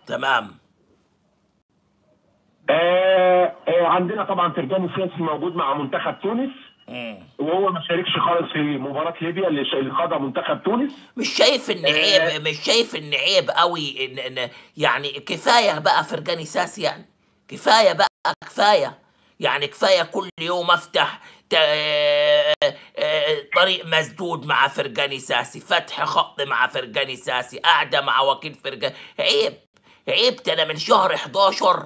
تمام آه آه عندنا طبعا فرجاني سياسي موجود مع منتخب تونس مم. وهو ما شاركش خالص في مباراه ليبيا اللي ش- اللي خاضها منتخب تونس مش شايف ان آه. عيب مش شايف ان عيب قوي ان, إن يعني كفايه بقى فرجاني ساسي يعني كفايه بقى كفايه يعني كفايه كل يوم افتح ت- آه، آه، طريق مسدود مع فرجاني ساسي فتح خط مع فرجاني ساسي قاعده مع وكيل فرجاني عيب عيب ده انا من شهر 11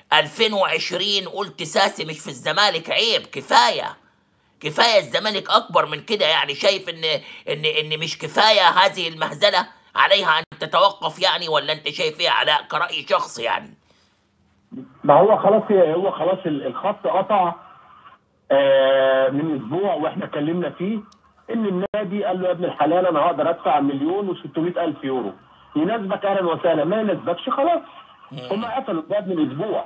2020 قلت ساسي مش في الزمالك عيب كفايه كفايه الزمالك اكبر من كده يعني شايف ان ان ان مش كفايه هذه المهزله عليها ان تتوقف يعني ولا انت شايف ايه علاء كراي شخصي يعني ما هو خلاص هو خلاص ال- الخط قطع آه من اسبوع واحنا اتكلمنا فيه ان النادي قال له يا ابن الحلال انا هقدر ادفع مليون و600 الف يورو يناسبك اهلا وسهلا ما يناسبكش خلاص هم قفلوا الباب من اسبوع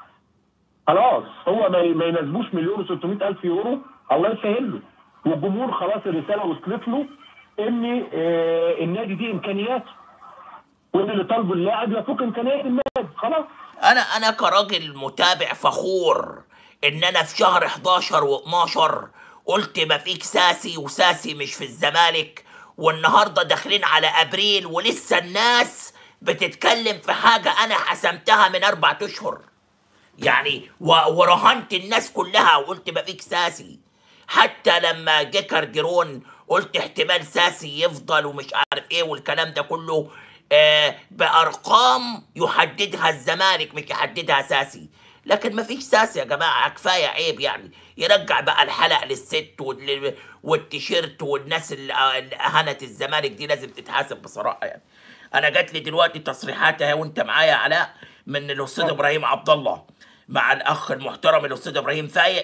خلاص هو ما ما يناسبوش مليون و600 الف يورو الله يسهل له والجمهور خلاص الرساله وصلت له ان آه النادي دي امكانياته وان اللي طالبه اللاعب يفوق امكانيات النادي خلاص انا انا كراجل متابع فخور ان انا في شهر 11 و12 قلت ما فيك ساسي وساسي مش في الزمالك والنهارده داخلين على ابريل ولسه الناس بتتكلم في حاجه انا حسمتها من اربع اشهر يعني و- ورهنت الناس كلها وقلت ما فيك ساسي حتى لما جه كارجرون قلت احتمال ساسي يفضل ومش عارف ايه والكلام ده كله آه بارقام يحددها الزمالك مش يحددها ساسي لكن ما فيش ساسي يا جماعه كفايه عيب يعني يرجع بقى الحلق للست وال- والتيشيرت والناس اللي اللي اهانت الزمالك دي لازم تتحاسب بصراحه يعني انا جات لي دلوقتي تصريحات اهي وانت معايا علاء من الاستاذ ابراهيم عبد الله مع الاخ المحترم الاستاذ ابراهيم فايق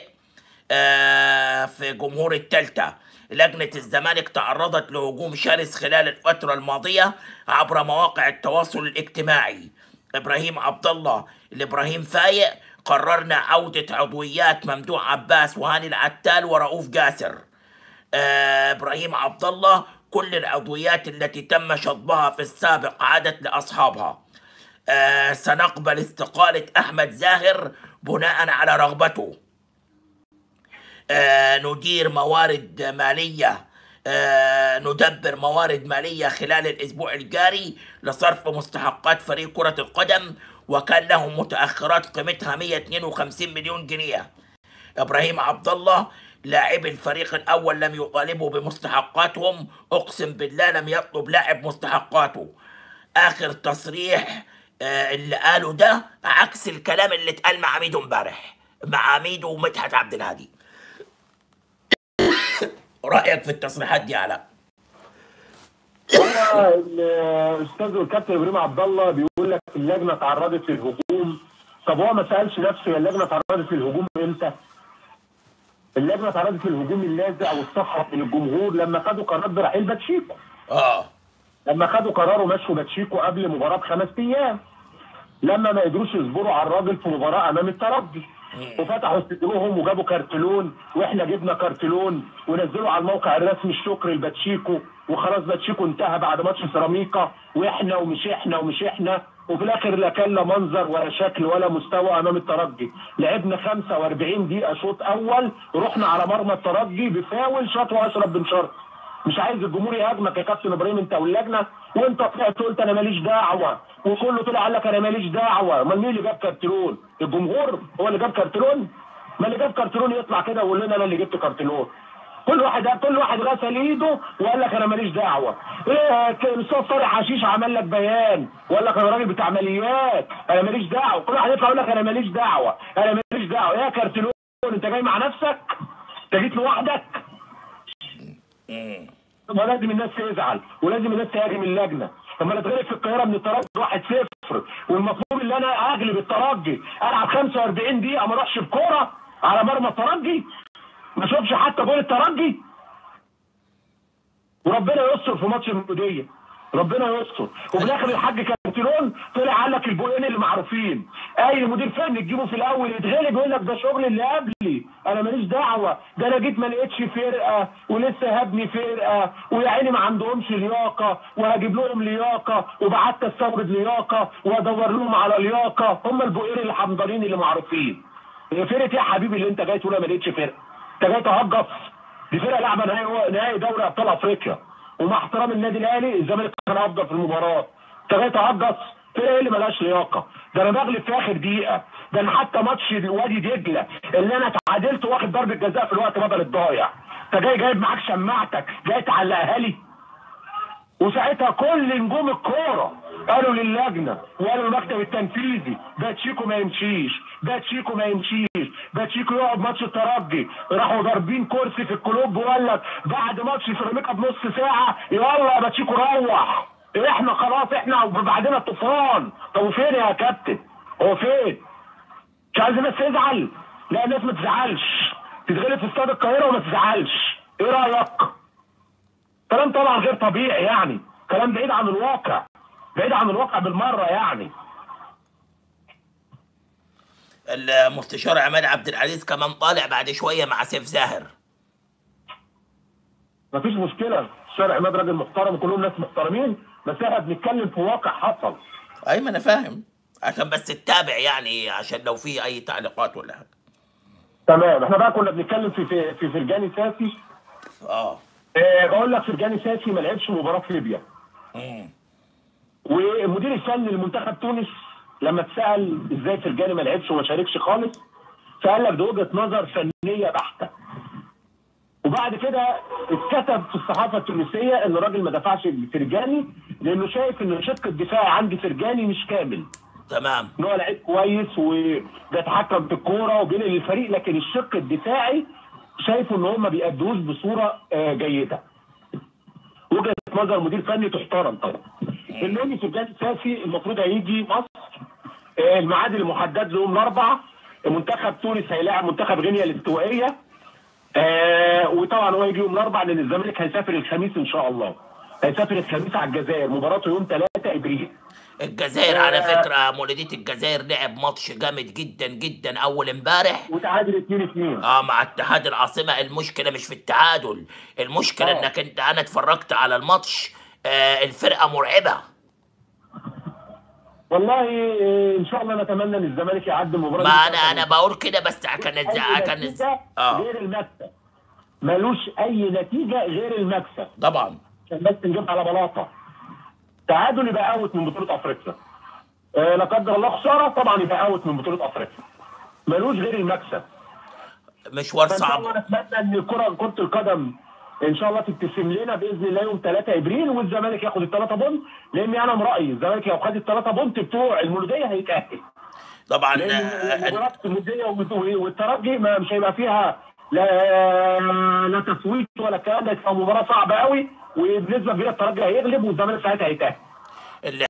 آه، في جمهور التالتة لجنة الزمالك تعرضت لهجوم شرس خلال الفترة الماضية عبر مواقع التواصل الاجتماعي إبراهيم عبد الله لإبراهيم فايق قررنا عودة عضويات ممدوح عباس وهاني العتال ورؤوف جاسر آه، إبراهيم عبد الله كل العضويات التي تم شطبها في السابق عادت لأصحابها آه، سنقبل استقالة أحمد زاهر بناء على رغبته آه، ندير موارد مالية آه، ندبر موارد مالية خلال الأسبوع الجاري لصرف مستحقات فريق كرة القدم وكان لهم متأخرات قيمتها 152 مليون جنيه إبراهيم عبد الله لاعب الفريق الأول لم يطالبوا بمستحقاتهم أقسم بالله لم يطلب لاعب مستحقاته آخر تصريح آه، اللي قاله ده عكس الكلام اللي اتقال مع ميدو امبارح مع ميدو ومدحت عبد الهادي رأيك في التصريحات دي علاء هو الاستاذ الكابتن ابراهيم عبد الله بيقول لك اللجنه تعرضت للهجوم طب هو ما سالش نفسه هي اللجنه تعرضت للهجوم امتى؟ اللجنه تعرضت للهجوم اللاذع والصخب من الجمهور لما خدوا قرار برحيل باتشيكو اه لما خدوا قرار ومشوا باتشيكو قبل مباراه بخمس ايام لما ما قدروش يصبروا على الراجل في مباراه امام الترجي وفتحوا استديوهم وجابوا كارتلون واحنا جبنا كارتلون ونزلوا على الموقع الرسمي الشكر لباتشيكو وخلاص باتشيكو انتهى بعد ماتش سيراميكا واحنا ومش احنا ومش احنا وفي الاخر لا كان لا منظر ولا شكل ولا مستوى امام الترجي لعبنا 45 دقيقه شوط اول رحنا على مرمى الترجي بفاول شاطه اشرف بن شرط مش عايز الجمهور يهاجمك يا كابتن ابراهيم انت واللجنه وانت طلعت قلت انا ماليش دعوه وكله طلع قال لك انا ماليش دعوه امال مين اللي جاب كارتلون؟ الجمهور هو اللي جاب كارتلون؟ ما اللي جاب كارتلون يطلع كده ويقول لنا انا اللي جبت كارتلون كل واحد كل واحد غسل ايده وقال لك انا ماليش دعوه ايه الاستاذ طارق حشيش عمل لك بيان وقال لك انا راجل بتاع عمليات انا ماليش دعوه كل واحد يطلع يقول لك انا ماليش دعوه انا ماليش دعوه يا كارتلون انت جاي مع نفسك انت جيت لوحدك ما لازم الناس تزعل ولازم الناس تهاجم اللجنه طب ما انا اتغلب في القاهره من الترجي 1-0 والمفروض ان انا اغلب الترجي العب 45 دقيقه ما اروحش بكوره على مرمى الترجي ما اشوفش حتى جول الترجي وربنا يستر في ماتش الموديه ربنا يستر وفي الاخر الحاج كارتيرون طلع قال لك البوقين اللي معروفين اي مدير فني تجيبه في الاول يتغلب يقول لك ده شغل اللي قبلي انا ماليش دعوه ده انا جيت ما لقيتش فرقه ولسه هبني فرقه ويا عيني ما عندهمش لياقه وهجيب لهم لياقه وبعت استورد لياقه وادور لهم على لياقه هم البوقين اللي حمضانين اللي معروفين هي فرقه ايه يا حبيبي اللي انت جاي تقول أنا ما لقيتش فرقه انت جاي تهجص دي فرقه لعبه نهائي نهائي دوري ابطال افريقيا ومع احترام النادي الاهلي الزمالك كان افضل في المباراه انت جاي تهجص فرقه ايه اللي ملهاش لياقه ده انا بغلب في اخر دقيقه ده انا حتى ماتش وادي دجله اللي انا اتعادلت واخد ضربه جزاء في الوقت بدل الضايع انت جاي جايب معاك شماعتك جاي تعلقها لي وساعتها كل نجوم الكوره قالوا للجنه وقالوا المكتب التنفيذي ده تشيكو ما يمشيش ده تشيكو ما يمشيش ده تشيكو يقعد ماتش الترجي راحوا ضاربين كرسي في الكلوب وقال لك بعد ماتش سيراميكا بنص ساعه يلا يا باتشيكو روح احنا خلاص احنا بعدنا الطوفان طب وفين يا كابتن هو فين مش عايز الناس تزعل لا الناس ما تزعلش تتغلب في استاد القاهره وما تزعلش ايه رايك كلام طبعا غير طبيعي يعني كلام بعيد عن الواقع بعيد عن الواقع بالمره يعني المستشار عماد عبد العزيز كمان طالع بعد شويه مع سيف زاهر مفيش مشكله الشارع عماد راجل محترم وكلهم ناس محترمين بس احنا بنتكلم في واقع حصل اي ما انا فاهم عشان بس تتابع يعني عشان لو في اي تعليقات ولا حاجه تمام احنا بقى كنا بنتكلم في في, في فرجاني ساسي اه آه بقول لك فرجاني ساسي ما لعبش مباراه في ليبيا مم. والمدير الفني لمنتخب تونس لما اتسال ازاي فرجاني ما لعبش وما شاركش خالص فقال لك ده وجهه نظر فنيه بحته وبعد كده اتكتب في الصحافه التونسيه ان الراجل ما دفعش فرجاني لانه شايف ان الشق الدفاعي عند فرجاني مش كامل تمام ان هو لعيب كويس وبيتحكم في الكوره وبينقل الفريق لكن الشق الدفاعي شايفه ان هم ما بيأدوش بصوره آه، جيده. وجهه نظر مدير فني تحترم طبعا. المهم فرجاني ساسي المفروض هيجي مصر آه، الميعاد اللي محدد له يوم الاربعاء منتخب تونس هيلاعب منتخب غينيا الاستوائيه آه وطبعا هو يجي يوم الاربعاء لان الزمالك هيسافر الخميس ان شاء الله هيسافر الخميس على الجزائر مباراته يوم 3 ابريل الجزائر على آه. فكره مولوديه الجزائر لعب ماتش جامد جدا جدا اول امبارح وتعادل 2 2 اه مع اتحاد العاصمه المشكله مش في التعادل المشكله آه. انك انت انا اتفرجت على الماتش آه الفرقه مرعبه والله آه، ان شاء الله نتمنى ان الزمالك يعدي المباراه ما دي انا انا بقول كده بس كان أي كان نتيجة اه غير المكسب ملوش اي نتيجه غير المكسب طبعا عشان بس نجيب على بلاطه تعادل يبقى اوت من بطوله افريقيا آه لا قدر الله خساره طبعا يبقى اوت من بطوله افريقيا ملوش غير المكسب مشوار فان شاء الله صعب نتمنى ان الكره كره القدم ان شاء الله تبتسم لنا باذن الله يوم 3 ابريل والزمالك ياخد الثلاثه بونت لان انا من رايي الزمالك لو خد الثلاافه بونت بتوع المولوديه هيتاهل طبعا لان آه، مباراه المولوديه والترجي ما مش هيبقى فيها لا لا تفويت ولا الكلام ده هتبقى مباراه صعبه قوي وبنسبه كبيره الترجي هيغلب والزمالك ساعتها هيتاهل اللي